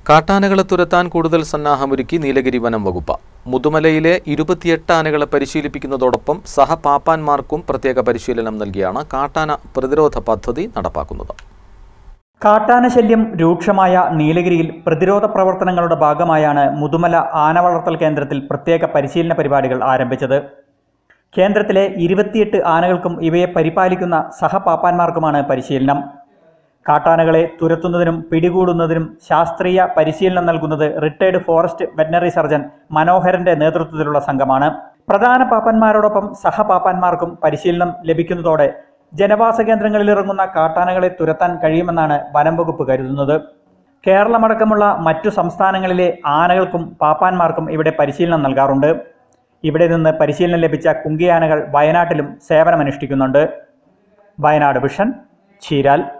കാട്ടാനകളെ തുരത്താൻ കൂടുതൽ സന്നാഹമൊരുക്കി നീലഗിരി വനം വകുപ്പ് മുതുമലയിലെ ഇരുപത്തിയെട്ട് ആനകളെ പരിശീലിപ്പിക്കുന്നതോടൊപ്പം സഹപാപ്പാന്മാർക്കും പ്രത്യേക പരിശീലനം നൽകിയാണ് കാട്ടാന പ്രതിരോധ പദ്ധതി നടപ്പാക്കുന്നത് കാട്ടാന ശല്യം രൂക്ഷമായ നീലഗിരിയിൽ പ്രതിരോധ പ്രവർത്തനങ്ങളുടെ ഭാഗമായാണ് മുതുമല ആന വളർത്തൽ കേന്ദ്രത്തിൽ പ്രത്യേക പരിശീലന പരിപാടികൾ ആരംഭിച്ചത് കേന്ദ്രത്തിലെ ഇരുപത്തിയെട്ട് ആനകൾക്കും ഇവയെ പരിപാലിക്കുന്ന സഹപാപ്പാന്മാർക്കുമാണ് പരിശീലനം കാട്ടാനകളെ തുരത്തുന്നതിനും പിടികൂടുന്നതിനും ശാസ്ത്രീയ പരിശീലനം നൽകുന്നത് റിട്ടയർഡ് ഫോറസ്റ്റ് വെറ്റനറി സർജൻ മനോഹരന്റെ നേതൃത്വത്തിലുള്ള സംഘമാണ് പ്രധാന പാപ്പന്മാരോടൊപ്പം സഹപാപ്പാന്മാർക്കും പരിശീലനം ലഭിക്കുന്നതോടെ ജനവാസ കേന്ദ്രങ്ങളിൽ ഇറങ്ങുന്ന കാട്ടാനകളെ തുരത്താൻ കഴിയുമെന്നാണ് വനം വകുപ്പ് കരുതുന്നത് കേരളമടക്കമുള്ള മറ്റു സംസ്ഥാനങ്ങളിലെ ആനകൾക്കും പാപ്പാന്മാർക്കും ഇവിടെ പരിശീലനം നൽകാറുണ്ട് ഇവിടെ നിന്ന് പരിശീലനം ലഭിച്ച കുങ്കിയാനകൾ വയനാട്ടിലും സേവനമനുഷ്ഠിക്കുന്നുണ്ട് വയനാട് വിഷൻ ചീരാൽ